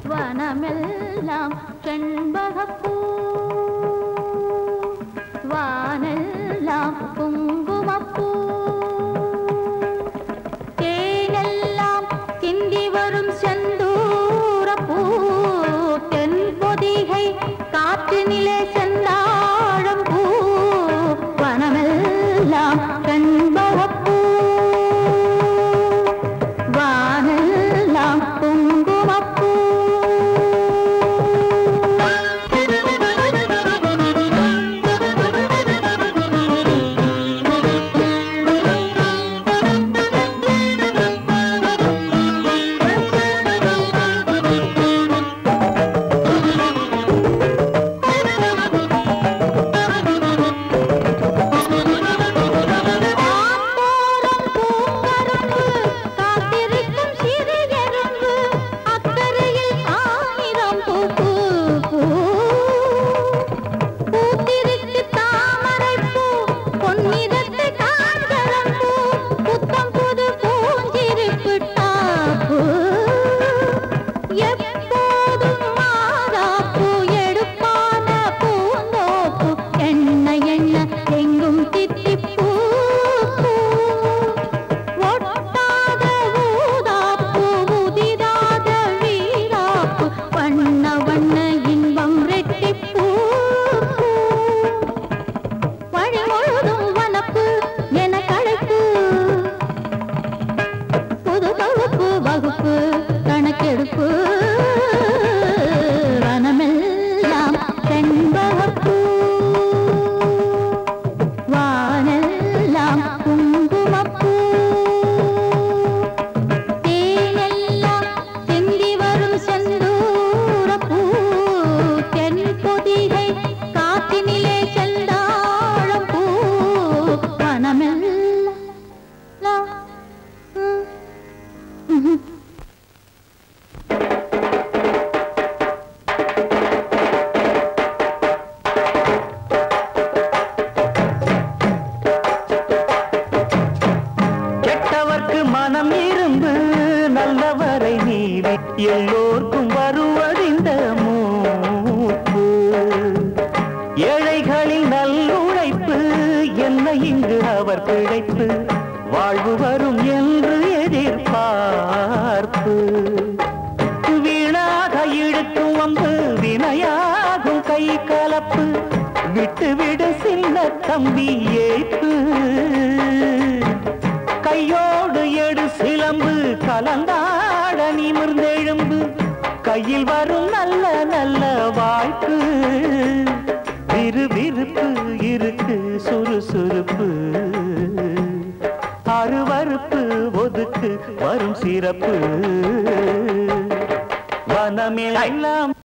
வனமெல்லாம் செண்பகப்பூ வானெல்லாம் குங்குமப்பூ தேனெல்லாம் சிந்தி வரும் செந்தூரப்பூ தென்பொதிகை காற்றினிலே செந்தாழம் பூ வனமெல்லாம் செண்பகப்பூ வானெல்லாம் குங்குமப்பூ ஆத்தோரம் பூங்கரும்பு, காத்திருக்கும் சிறுஎறும்பு, அக்கரையில் ஆயிரம் பூ, பூ, பூ. பூத்திருக்கு தாமரைப்பூ, பொன்னிறத்து காஞ்சரம்பூ, புத்தம் புது பூஞ்சிருப்பு டாப்பு. எப்போதும் மாறாப்பூ, எடுப்பான பூந்தோப்பு, எண்ண எண்ண எங்கும் தித்திப்பூ ஒட்டாத ஊதாப்பூ, உதிராத வீராப்பூ, வண்ண வண்ண இன்பம் ரெட்டிப்பூ வழி முழுதும் வனப்பு என களைப்பு புது பகுப்பு வகுப்பு கணக்கெடுப்பு வனமெல்லாம் செண்பகப்பூ வானெல்லாம் குங்குமப்பூ தேனெல்லாம் சிந்தி வரும் செந்தூரப்பூ தென் பொதிகை காத்தினிலே செந்தாழம் பூ வனமெல்லாம் லா, ம், ம்ஹும். கெட்டவர்க்கு மனம் இருந்து நல்லவரை நீவி எல்லோர்க்கும் வருவதிந்த மூப்பு ஏழைகளின் நல்லுழைப்பு என்ன இங்கு அவர் பிழைப்பு வாழ்வு வரும் என்று எதிர்பார்ப்பு வீணாக இழுக்கும் வம்பு வினையாகும் கை கலப்பு விட்டு விடு சின்ன தம்பி ஏப்பு கையோடு எடு சிலம்பு கலந்தாட நிமிர்ந்தெழும்பு கையில் வரும் நல்ல நல்ல வாய்ப்பு விறுவிறுப்பு இருக்கு சுறுசுறுப்பு அருவறுப்பு ஒதுக்கு வரும் சிறப்பு வனமெல்லாம்